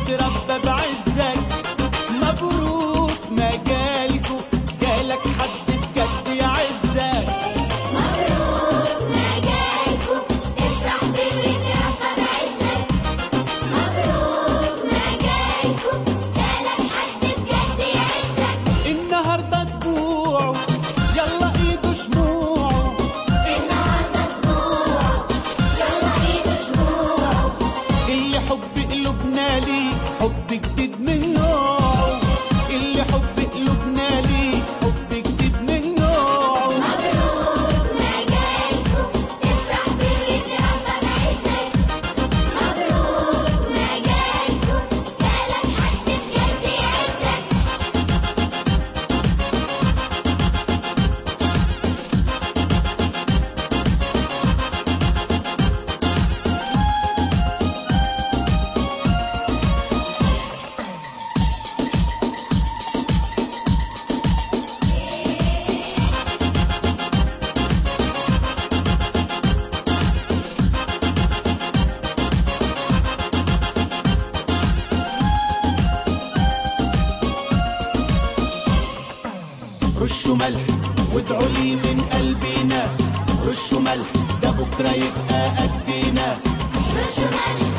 وتربى بعزك مبروك مجالكوا جالك حد بجد يعزك مبروك مجالكوا افرح بيه وتربى بعزك مبروك مجالكوا جالك حد بجد يعزك النهارده اسبوع يلا ايده شموع النهارده اسبوع يلا عيد شموع اللي حب قلوبنا ليه حب جديد من نوعه اللي حب قلوبنا ليه حب جديد من نوعه مبروك مجالكوا افرح بيه وتربى بعزك مبروك مجالكوا جالك حد بجد يعزك رشوا ملح وادعوا لي من قلبنا رشوا ملح ده بكره يبقى قدنا رش ملح